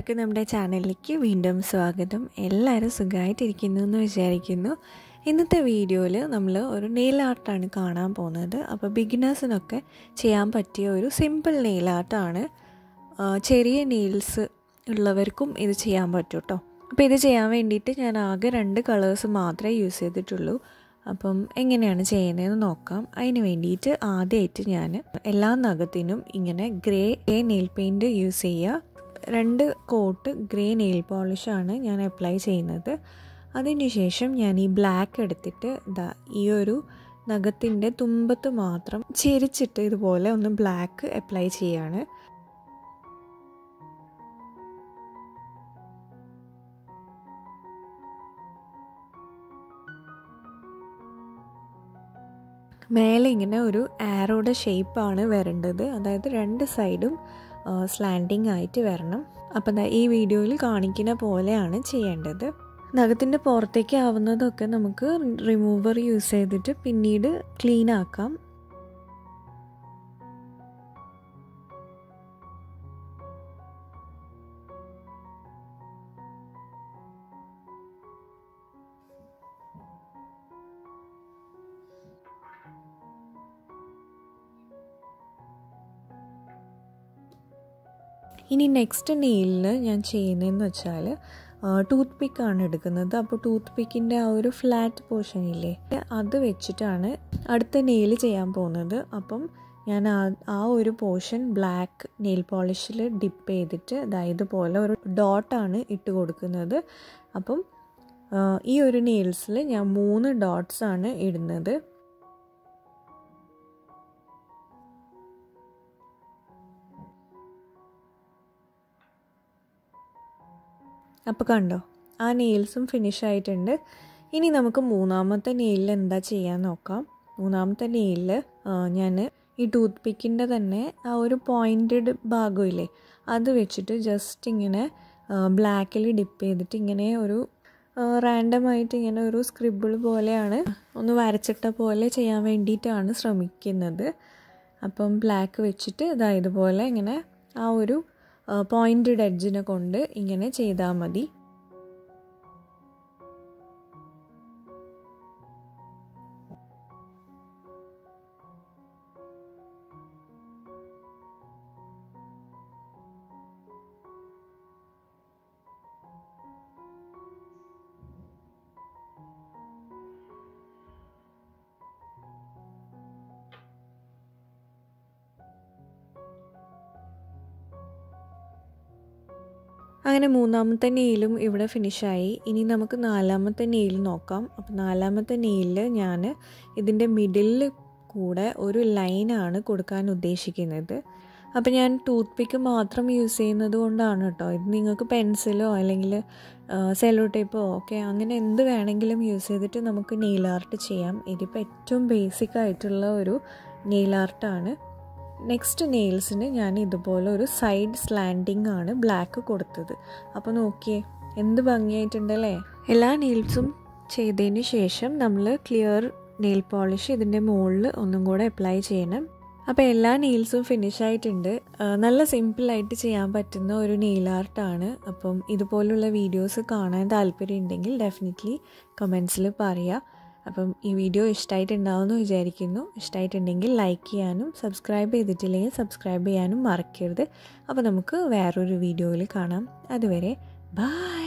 എല്ലാവർക്കും നമ്മുടെ ചാനലിലേക്ക് വീണ്ടും സ്വാഗതം എല്ലാവരും സുഖമായിട്ടിരിക്കുന്നു എന്ന് വിചാരിക്കുന്നു ഇന്നത്തെ വീഡിയോയിൽ നമ്മൾ ഒരു നെയിൽ ആർട്ടാണ് കാണാൻ പോകുന്നത് അപ്പോൾ ബിഗിനേഴ്സിനൊക്കെ ചെയ്യാൻ പറ്റിയ ഒരു സിമ്പിൾ നെയിൽ ആർട്ടാണ് ചെറിയ നെയിൽസ് ഉള്ളവർക്കും ഇത് ചെയ്യാൻ പറ്റും കേട്ടോ അപ്പോൾ ഇത് ചെയ്യാൻ വേണ്ടിയിട്ട് ഞാൻ ആകെ രണ്ട് കളേഴ്സ് മാത്രമേ യൂസ് ചെയ്തിട്ടുള്ളൂ അപ്പം എങ്ങനെയാണ് ചെയ്യുന്നതെന്ന് നോക്കാം അതിന് വേണ്ടിയിട്ട് ആദ്യമായിട്ട് ഞാൻ എല്ലാ നഖത്തിനും ഇങ്ങനെ ഗ്രേ നെയിൽ പെയിൻറ്റ് യൂസ് ചെയ്യുക രണ്ട് കോട്ട് ഗ്രേ നെയിൽ പോളിഷാണ് ഞാൻ അപ്ലൈ ചെയ്യുന്നത് അതിനുശേഷം ഞാൻ ഈ ബ്ലാക്ക് എടുത്തിട്ട് ഇതാ ഈ ഒരു നഖത്തിൻ്റെ തുമ്പത്ത് മാത്രം ചിരിച്ചിട്ട് ഇതുപോലെ ഒന്ന് ബ്ലാക്ക് അപ്ലൈ ചെയ്യാണ് മേലെ ഇങ്ങനെ ഒരു ആരോയുടെ ഷേപ്പാണ് വരേണ്ടത് അതായത് രണ്ട് സൈഡും സ്ലാൻഡിങ് ആയിട്ട് വരണം അപ്പം ഈ വീഡിയോയിൽ കാണിക്കുന്ന പോലെയാണ് ചെയ്യേണ്ടത് നഖത്തിൻ്റെ പുറത്തേക്ക് ആവുന്നതൊക്കെ നമുക്ക് റിമൂവർ യൂസ് ചെയ്തിട്ട് പിന്നീട് ക്ലീൻ ആക്കാം ഇനി നെക്സ്റ്റ് നെയിലിൽ ഞാൻ ചെയ്യുന്നതെന്ന് വെച്ചാൽ ടൂത്ത് പിക്കാണ് എടുക്കുന്നത് അപ്പോൾ ടൂത്ത് പിക്കിൻ്റെ ആ ഒരു ഫ്ലാറ്റ് പോർഷൻ ഇല്ലേ അത് വെച്ചിട്ടാണ് അടുത്ത നെയിൽ ചെയ്യാൻ പോകുന്നത് അപ്പം ഞാൻ ആ ആ ഒരു പോർഷൻ ബ്ലാക്ക് നെയിൽ പോളിഷിൽ ഡിപ്പ് ചെയ്തിട്ട് അതായത് പോലെ ഒരു ഡോട്ടാണ് ഇട്ട് കൊടുക്കുന്നത് അപ്പം ഈ ഒരു നെയിൽസിൽ ഞാൻ മൂന്ന് ഡോട്ട്സ് ആണ് ഇടുന്നത് അപ്പോൾ കണ്ടോ ആ നെയിൽസും ഫിനിഷ് ആയിട്ടുണ്ട് ഇനി നമുക്ക് മൂന്നാമത്തെ നെയിലിൽ എന്താ ചെയ്യാൻ നോക്കാം മൂന്നാമത്തെ നെയിലിൽ ഞാൻ ഈ ടൂത്ത് പിക്കിൻ്റെ തന്നെ ആ ഒരു പോയിൻറ്റഡ് ഭാഗമില്ലേ അത് വെച്ചിട്ട് ജസ്റ്റ് ഇങ്ങനെ ബ്ലാക്കിൽ ഡിപ്പ് ചെയ്തിട്ട് ഇങ്ങനെ ഒരു റാൻഡമായിട്ട് ഇങ്ങനെ ഒരു സ്ക്രിബിൾ പോലെയാണ് ഒന്ന് വരച്ചിട്ട പോലെ ചെയ്യാൻ വേണ്ടിയിട്ടാണ് ശ്രമിക്കുന്നത് അപ്പം ബ്ലാക്ക് വെച്ചിട്ട് ഇതാ ഇതുപോലെ ഇങ്ങനെ ആ ഒരു പോയിൻറ്റഡ് എഡ്ജിനെ കൊണ്ട് ഇങ്ങനെ ചെയ്താൽ മതി അങ്ങനെ മൂന്നാമത്തെ നെയിലും ഇവിടെ ഫിനിഷായി ഇനി നമുക്ക് നാലാമത്തെ നെയിൽ നോക്കാം അപ്പോൾ നാലാമത്തെ നെയിലിൽ ഞാൻ ഇതിൻ്റെ മിഡിലിൽ കൂടെ ഒരു ലൈനാണ് കൊടുക്കാൻ ഉദ്ദേശിക്കുന്നത് അപ്പോൾ ഞാൻ ടൂത്ത് പിക്ക് മാത്രം യൂസ് ചെയ്യുന്നത് കൊണ്ടാണ് കേട്ടോ ഇത് നിങ്ങൾക്ക് പെൻസിലോ അല്ലെങ്കിൽ സെലോ ടേപ്പോ ഒക്കെ അങ്ങനെ എന്ത് വേണമെങ്കിലും യൂസ് ചെയ്തിട്ട് നമുക്ക് നെയിൽ ആർട്ട് ചെയ്യാം ഇതിപ്പോൾ ഏറ്റവും ബേസിക് ആയിട്ടുള്ള ഒരു നെയിൽ ആർട്ടാണ് നെക്സ്റ്റ് നെയിൽസിന് ഞാൻ ഇതുപോലെ ഒരു സൈഡ് സ്ലാൻഡിങ് ആണ് ബ്ലാക്ക് കൊടുത്തത് അപ്പോൾ നോക്കിയേ എന്ത് ഭംഗിയായിട്ടുണ്ടല്ലേ എല്ലാ നെയിൽസും ചെയ്തതിന് ശേഷം നമ്മൾ ക്ലിയർ നെയിൽ പോളിഷ് ഇതിൻ്റെ മുകളിൽ ഒന്നും കൂടെ അപ്ലൈ ചെയ്യണം അപ്പോൾ എല്ലാ നെയിൽസും ഫിനിഷ് ആയിട്ടുണ്ട് നല്ല സിമ്പിളായിട്ട് ചെയ്യാൻ പറ്റുന്ന ഒരു നെയിൽ ആർട്ടാണ് അപ്പം ഇതുപോലുള്ള വീഡിയോസ് കാണാൻ താല്പര്യം ഉണ്ടെങ്കിൽ ഡെഫിനറ്റ്ലി കമൻസിൽ പറയുക അപ്പം ഈ വീഡിയോ ഇഷ്ടമായിട്ടുണ്ടാവുമെന്ന് വിചാരിക്കുന്നു ഇഷ്ടമായിട്ടുണ്ടെങ്കിൽ ലൈക്ക് ചെയ്യാനും സബ്സ്ക്രൈബ് ചെയ്തിട്ടില്ലെങ്കിൽ സബ്സ്ക്രൈബ് ചെയ്യാനും മറക്കരുത് അപ്പോൾ നമുക്ക് വേറൊരു വീഡിയോയിൽ കാണാം അതുവരെ ബായ്